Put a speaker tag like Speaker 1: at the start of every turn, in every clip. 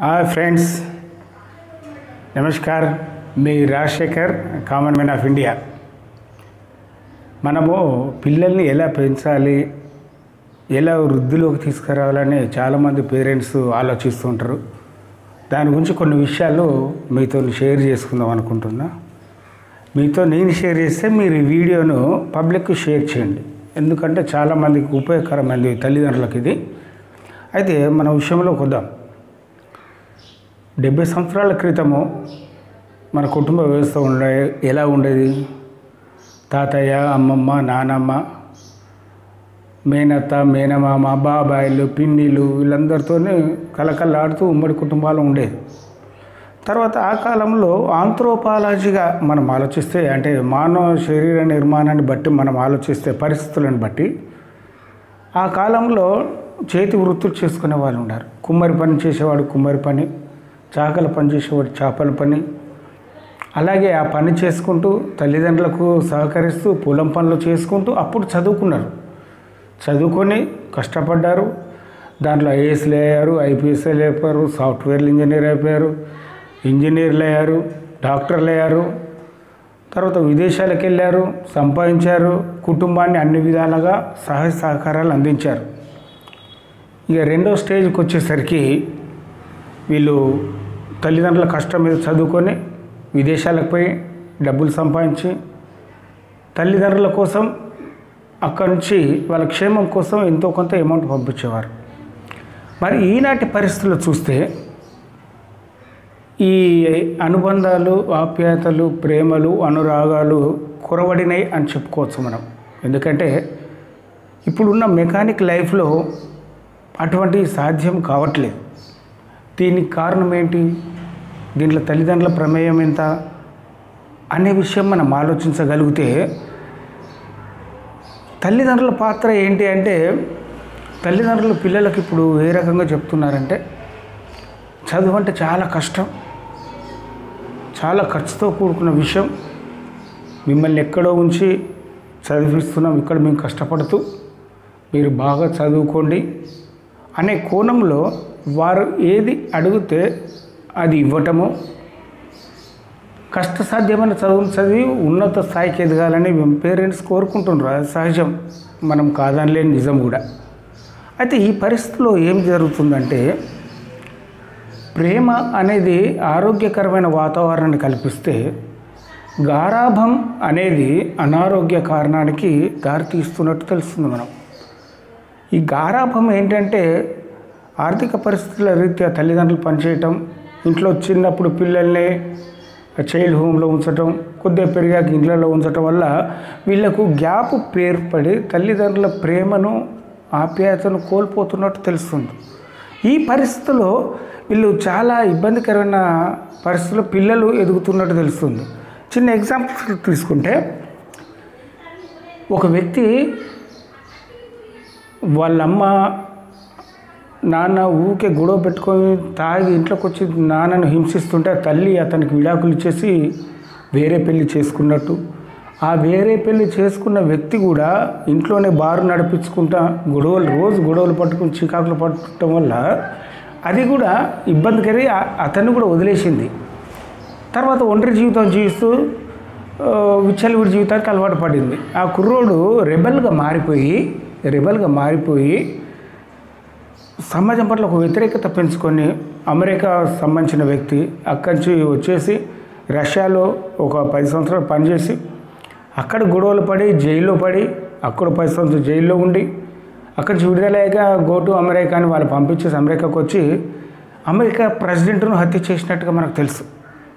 Speaker 1: Hi friends నమస్కార్ మీ Rajasekhar common man of India మనము పిల్లల్ని ఎలా పెంచాలి ఎలా వృద్ధిలోకి తీసుకురావాలని చాలామంది పేరెంట్స్ ఆలోచిస్తుంటారు దాని గురించి కొన్ని విషయాలు మీతో షేర్ చేసుకుందాం అనుకుంటున్నా మీతో నేను షేర్ చేస్తే మీరు ఈ వీడియోను పబ్లిక్కి షేర్ చేయండి ఎందుకంటే చాలామందికి ఉపయోగకరమైనది తల్లిదండ్రులకు ఇది అయితే మన విషయంలోకి వద్దాం డెబ్బై సంవత్సరాల క్రితము మన కుటుంబ వ్యవస్థ ఉండే ఎలా ఉండేది తాతయ్య అమ్మమ్మ నానమ్మ మేనత్త మేనమామ బాబాయిలు పిన్నిలు వీళ్ళందరితో కలకల్లాడుతూ ఉమ్మడి కుటుంబాలు ఉండేది తర్వాత ఆ కాలంలో ఆంథ్రోపాలజీగా మనం ఆలోచిస్తే అంటే మానవ శరీర నిర్మాణాన్ని బట్టి మనం ఆలోచిస్తే పరిస్థితులను బట్టి ఆ కాలంలో చేతి వృత్తులు చేసుకునే వాళ్ళు ఉన్నారు కుమ్మరి పని చేసేవాడు కుమ్మరి పని చాకల పని చేసేవాడు చేపల పని అలాగే ఆ పని చేసుకుంటూ తల్లిదండ్రులకు సహకరిస్తూ పొలం పనులు చేసుకుంటూ అప్పుడు చదువుకున్నారు చదువుకొని కష్టపడ్డారు దాంట్లో ఐఏఎస్లు అయ్యారు ఐపీఎస్లు అయిపోయారు సాఫ్ట్వేర్ ఇంజనీర్ అయిపోయారు ఇంజనీర్లు అయ్యారు డాక్టర్లు అయ్యారు తర్వాత విదేశాలకు వెళ్ళారు సంపాదించారు కుటుంబాన్ని అన్ని విధాలుగా సహాయ సహకారాలు అందించారు ఇక రెండో స్టేజ్కి వచ్చేసరికి వీళ్ళు తల్లిదండ్రుల కష్టం మీద చదువుకొని విదేశాలకు పోయి డబ్బులు సంపాదించి తల్లిదండ్రుల కోసం అక్కడి నుంచి వాళ్ళ క్షేమం కోసం ఎంతో కొంత అమౌంట్ పంపించేవారు మరి ఈనాటి పరిస్థితులు చూస్తే ఈ అనుబంధాలు ఆప్యాయతలు ప్రేమలు అనురాగాలు కొరవడినాయి అని చెప్పుకోవచ్చు మనం ఎందుకంటే ఇప్పుడున్న మెకానిక్ లైఫ్లో అటువంటి సాధ్యం కావట్లేదు దీనికి కారణం ఏంటి దీంట్లో తల్లిదండ్రుల ప్రమేయం ఎంత అనే విషయం మనం ఆలోచించగలిగితే తల్లిదండ్రుల పాత్ర ఏంటి అంటే తల్లిదండ్రులు పిల్లలకు ఇప్పుడు ఏ రకంగా చెప్తున్నారంటే చదువు అంటే చాలా కష్టం చాలా ఖర్చుతో కూడుకున్న విషయం మిమ్మల్ని ఎక్కడో ఉంచి చదివిస్తున్నాం ఇక్కడ మేము కష్టపడుతూ మీరు బాగా చదువుకోండి అనే కోణంలో వారు ఏది అడిగితే అది ఇవ్వటము కష్టసాధ్యమైన చదువును చదివి ఉన్నత స్థాయికి ఎదగాలని పేరెంట్స్ కోరుకుంటున్నారు అది సహజం మనం కాదనలేని నిజం కూడా అయితే ఈ పరిస్థితిలో ఏం జరుగుతుందంటే ప్రేమ అనేది ఆరోగ్యకరమైన వాతావరణాన్ని కల్పిస్తే గారాభం అనేది అనారోగ్య కారణానికి దారితీస్తున్నట్టు తెలుస్తుంది మనం ఈ గారాభం ఏంటంటే ఆర్థిక పరిస్థితుల రీత్యా తల్లిదండ్రులు పనిచేయటం ఇంట్లో చిన్నప్పుడు పిల్లల్ని చైల్డ్ హోమ్లో ఉంచటం కొద్దిగా పెరిగాక ఇండ్లలో ఉంచటం వల్ల వీళ్ళకు గ్యాప్ పేర్పడి తల్లిదండ్రుల ప్రేమను ఆప్యాయతను కోల్పోతున్నట్టు తెలుస్తుంది ఈ పరిస్థితిలో వీళ్ళు చాలా ఇబ్బందికరమైన పరిస్థితుల్లో పిల్లలు ఎదుగుతున్నట్టు తెలుస్తుంది చిన్న ఎగ్జాంపుల్ తీసుకుంటే ఒక వ్యక్తి వాళ్ళమ్మ నాన్న ఊకే గొడవ పెట్టుకొని తాగి ఇంట్లోకి వచ్చి నాన్నను హింసిస్తుంటే ఆ తల్లి అతనికి విడాకులు ఇచ్చేసి వేరే పెళ్లి చేసుకున్నట్టు ఆ వేరే పెళ్లి చేసుకున్న వ్యక్తి కూడా ఇంట్లోనే బారు నడిపించుకుంటా గొడవలు రోజు గొడవలు పట్టుకుని చికాకులు పట్టడం వల్ల అది కూడా ఇబ్బందికరి అతన్ని కూడా వదిలేసింది తర్వాత ఒంటరి జీవితం జీవిస్తూ విచ్చలవిడి జీవితానికి అలవాటు పడింది ఆ కుర్రోడు రెబల్గా మారిపోయి రెబల్గా మారిపోయి సమాజం పట్ల ఒక వ్యతిరేకత పెంచుకొని అమెరికా సంబంధించిన వ్యక్తి అక్కడి నుంచి వచ్చేసి రష్యాలో ఒక పది సంవత్సరాలు పనిచేసి అక్కడ గొడవలు పడి జైల్లో పడి అక్కడ పది సంవత్సరాలు జైల్లో ఉండి అక్కడి నుంచి విడుదలయ్యాక గో టు అమెరికా అని వాళ్ళు పంపించేసి అమెరికాకు వచ్చి అమెరికా ప్రెసిడెంట్ను హత్య చేసినట్టుగా మనకు తెలుసు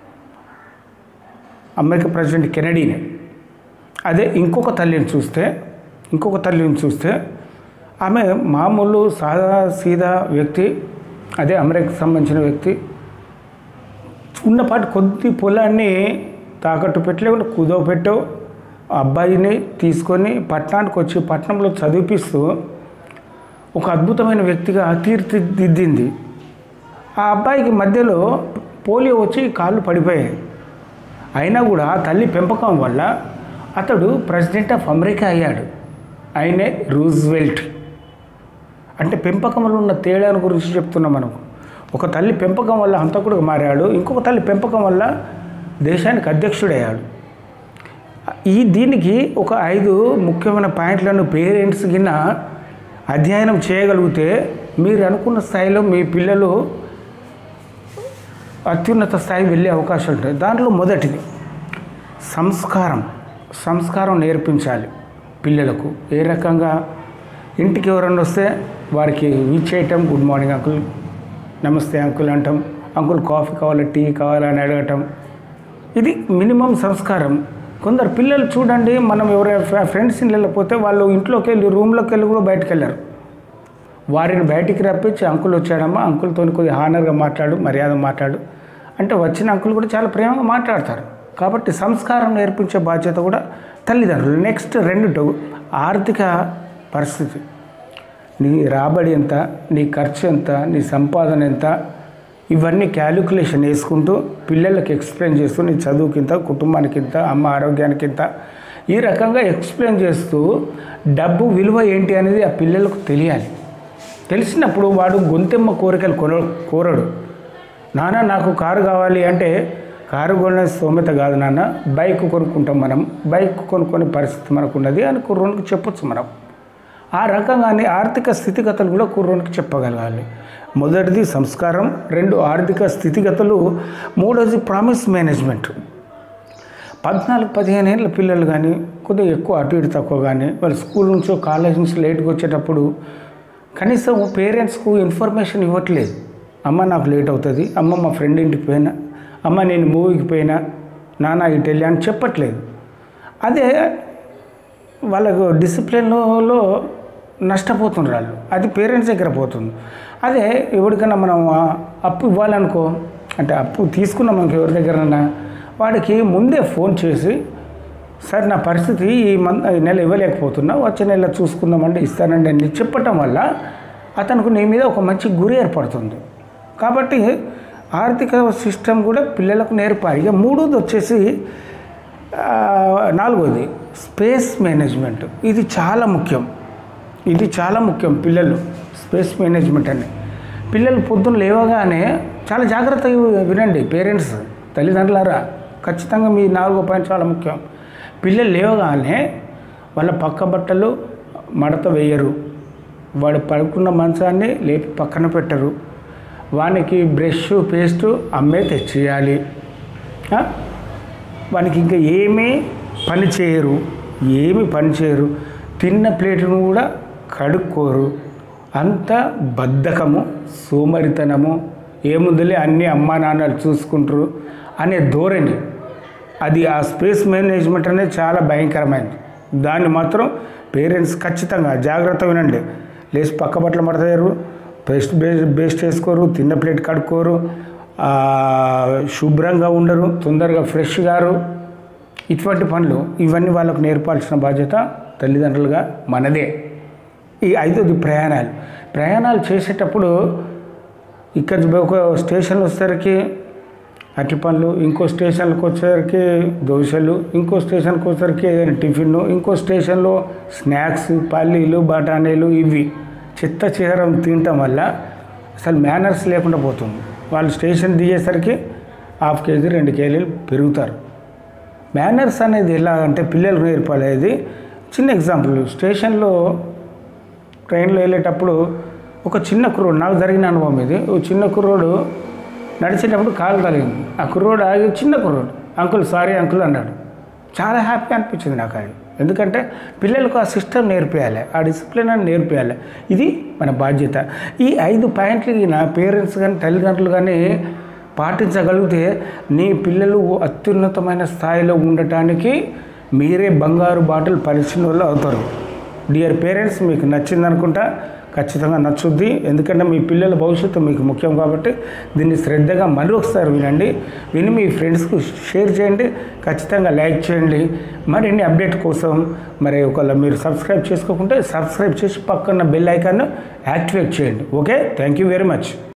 Speaker 1: అమెరికా ప్రెసిడెంట్ కెనడీని అదే ఇంకొక తల్లిని చూస్తే ఇంకొక తల్లిని చూస్తే ఆమె మామూలు సాదా సీదా వ్యక్తి అదే అమెరికాకు సంబంధించిన వ్యక్తి ఉన్నపాటి కొద్ది పొలాన్ని తాకట్టు పెట్టి లేకుంటే కుదవ పెట్టో అబ్బాయిని తీసుకొని పట్టణానికి వచ్చి పట్టణంలో చదివిపిస్తూ ఒక అద్భుతమైన వ్యక్తిగా తీర్చిదిద్దింది ఆ అబ్బాయికి మధ్యలో పోలియో వచ్చి కాళ్ళు పడిపోయాయి అయినా కూడా తల్లి పెంపకం వల్ల అతడు ప్రెసిడెంట్ ఆఫ్ అమెరికా అయ్యాడు ఆయనే రూజ్వెల్ట్ అంటే పెంపకంలో ఉన్న తేడాను గురించి చెప్తున్నాం మనం ఒక తల్లి పెంపకం వల్ల హంతకుడుగా మారాడు ఇంకొక తల్లి పెంపకం వల్ల దేశానికి అధ్యక్షుడయ్యాడు ఈ దీనికి ఒక ఐదు ముఖ్యమైన పాయింట్లను పేరెంట్స్ కింద అధ్యయనం చేయగలిగితే మీరు అనుకున్న స్థాయిలో మీ పిల్లలు అత్యున్నత స్థాయి వెళ్ళే అవకాశం ఉంటుంది దాంట్లో మొదటిది సంస్కారం సంస్కారం నేర్పించాలి పిల్లలకు ఏ రకంగా ఇంటికి ఎవరన్నా వస్తే వారికి విచ్ చేయటం గుడ్ మార్నింగ్ అంకుల్ నమస్తే అంకుల్ అంటాం అంకుల్ కాఫీ కావాలా టీ కావాలా అని అడగటం ఇది మినిమం సంస్కారం కొందరు పిల్లలు చూడండి మనం ఎవరైనా ఫ్రెండ్స్ ఇళ్ళకి పోతే వాళ్ళు ఇంట్లోకి వెళ్ళి రూమ్లోకి వెళ్ళి కూడా బయటకు వెళ్ళారు వారిని బయటికి రప్పించి అంకుల్ వచ్చాడమ్మా అంకుల్తో కొద్దిగా హానర్గా మాట్లాడు మర్యాద మాట్లాడు అంటే వచ్చిన అంకుల్ కూడా చాలా ప్రేమగా మాట్లాడతారు కాబట్టి సంస్కారం నేర్పించే బాధ్యత కూడా తల్లిదండ్రులు నెక్స్ట్ రెండు ఆర్థిక పరిస్థితి నీ రాబడి ఎంత నీ ఖర్చు ఎంత నీ సంపాదన ఎంత ఇవన్నీ క్యాలిక్యులేషన్ వేసుకుంటూ పిల్లలకి ఎక్స్ప్లెయిన్ చేస్తూ నీ చదువుకింత కుటుంబానికి ఇంత అమ్మ ఆరోగ్యానికి ఇంత ఈ రకంగా ఎక్స్ప్లెయిన్ చేస్తూ డబ్బు విలువ ఏంటి అనేది ఆ పిల్లలకు తెలియాలి తెలిసినప్పుడు వాడు గొంతెమ్మ కోరికలు కొన కోరడు నాన్న నాకు కారు కావాలి అంటే కారు కొనే స్తోమత కాదు నాన్న బైక్ కొనుక్కుంటాం మనం బైక్ కొనుక్కునే పరిస్థితి మనకు ఉన్నది అని కుర్రోనికి చెప్పొచ్చు మనం ఆ రకంగానే ఆర్థిక స్థితిగతులు కూడా కుర్రోనికి చెప్పగలగాలి మొదటిది సంస్కారం రెండు ఆర్థిక స్థితిగతులు మూడోది ప్రామిస్ మేనేజ్మెంట్ పద్నాలుగు పదిహేను ఏళ్ళ పిల్లలు కానీ కొద్దిగా ఎక్కువ అటు ఇటు తక్కువ కానీ వాళ్ళు స్కూల్ నుంచో కాలేజ్ నుంచి లేట్గా వచ్చేటప్పుడు కనీసం పేరెంట్స్కు ఇన్ఫర్మేషన్ ఇవ్వట్లేదు అమ్మ నాకు లేట్ అవుతుంది అమ్మ మా ఫ్రెండ్ ఇంటికి పోయినా అమ్మ నేను మూవీకి పోయినా నాన్న ఇటు వెళ్ళా అని చెప్పట్లేదు అదే వాళ్ళకు డిసిప్లిన్లో నష్టపోతున్నారు వాళ్ళు అది పేరెంట్స్ దగ్గర పోతుంది అదే ఎవరికైనా మనం ఆ అప్పు ఇవ్వాలనుకో అంటే అప్పు తీసుకున్నాం మనకి ఎవరి దగ్గరన్నా వాడికి ముందే ఫోన్ చేసి సార్ నా పరిస్థితి ఈ మంత్ ఈ నెల ఇవ్వలేకపోతున్నా వచ్చే నెల చూసుకుందామంటే ఇస్తానండి అని చెప్పటం వల్ల అతనికి నీ మీద ఒక మంచి గురి ఏర్పడుతుంది కాబట్టి ఆర్థిక సిస్టమ్ కూడా పిల్లలకు నేర్పాలి ఇక మూడోది వచ్చేసి ఆ, నాలుగోది స్పేస్ మేనేజ్మెంట్ ఇది చాలా ముఖ్యం ఇది చాలా ముఖ్యం పిల్లలు స్పేస్ మేనేజ్మెంట్ అని పిల్లలు పొద్దున్న లేవగానే చాలా జాగ్రత్తగా వినండి పేరెంట్స్ తల్లిదండ్రులారా ఖచ్చితంగా మీ నాలుగో పాయింట్ చాలా ముఖ్యం పిల్లలు లేవగానే వాళ్ళ పక్క బట్టలు మడత వేయరు వాడు పడుకున్న మంచాన్ని లేపి పక్కన పెట్టరు వానికి బ్రష్ పేస్ట్ అమ్మే తెచ్చేయాలి ఆ? వానికి ఇంకా ఏమీ పని చేయరు ఏమి పని చేయరు తిన్న ప్లేటును కూడా కడుక్కోరు అంత బద్ధకము సోమరితనము ఏముందిలే అన్ని అమ్మా నాన్నలు చూసుకుంటారు అనే ధోరణి అది ఆ స్పేస్ మేనేజ్మెంట్ అనేది చాలా భయంకరమైనది దాన్ని మాత్రం పేరెంట్స్ ఖచ్చితంగా జాగ్రత్త వినండి లేచి పక్క బట్టలు మడతారు పేస్ట్ బేస్ బేస్ట్ వేసుకోరు తిన్న ప్లేట్ కడుక్కోరు ఆ, శుభ్రంగా ఉండరు తొందరగా ఫ్రెష్ గారు ఇటువంటి పనులు ఇవన్నీ వాళ్ళకు నేర్పాల్సిన బాధ్యత తల్లిదండ్రులుగా మనదే ఈ ఐదోది ప్రయాణాలు ప్రయాణాలు చేసేటప్పుడు ఇక్కడ ఒక స్టేషన్ వచ్చేసరికి అట్టి పనులు ఇంకో స్టేషన్కి వచ్చేసరికి దోశలు ఇంకో స్టేషన్కి వచ్చేసరికి ఏదైనా టిఫిన్ ఇంకో స్టేషన్లో స్నాక్స్ పల్లీలు బఠానీలు ఇవి చిత్త చిహరం తినటం వల్ల అసలు మేనర్స్ లేకుండా పోతుంది వాళ్ళు స్టేషన్ దిగేసరికి హాఫ్ కేజీ రెండు కేజీలు పెరుగుతారు మేనర్స్ అనేది ఎలా అంటే పిల్లలకు నేర్పాలి చిన్న ఎగ్జాంపుల్ స్టేషన్లో ట్రైన్లో వెళ్ళేటప్పుడు ఒక చిన్న కుర్రోడు నాకు జరిగిన అనుభవం ఇది ఓ చిన్న కుర్రోడు నడిచేటప్పుడు కాలు తగిలింది ఆ కుర్రోడు ఆగి చిన్న కుర్రోడు అంకుల్ సారీ అంకుల్ అన్నాడు చాలా హ్యాపీ అనిపించింది నాకు అది ఎందుకంటే పిల్లలకు ఆ సిస్టమ్ నేర్పేయాలి ఆ డిసిప్లిన్ అని నేర్పేయాలి ఇది మన బాధ్యత ఈ ఐదు పాయింట్లు నా పేరెంట్స్ కానీ తల్లిదండ్రులు కానీ పాటించగలిగితే నీ పిల్లలు అత్యున్నతమైన స్థాయిలో ఉండటానికి మీరే బంగారు బాటలు పరిచిన వాళ్ళు అవుతారు డియర్ పేరెంట్స్ మీకు నచ్చింది అనుకుంటా ఖచ్చితంగా నచ్చుద్ది ఎందుకంటే మీ పిల్లల భవిష్యత్తు మీకు ముఖ్యం కాబట్టి దీన్ని శ్రద్ధగా మళ్ళీ ఒకసారి వినండి విని మీ ఫ్రెండ్స్కు షేర్ చేయండి ఖచ్చితంగా లైక్ చేయండి మరిన్ని అప్డేట్ కోసం మరి ఒకవేళ మీరు సబ్స్క్రైబ్ చేసుకోకుంటే సబ్స్క్రైబ్ చేసి పక్కన బెల్ ఐకాన్ యాక్టివేట్ చేయండి okay thank you very much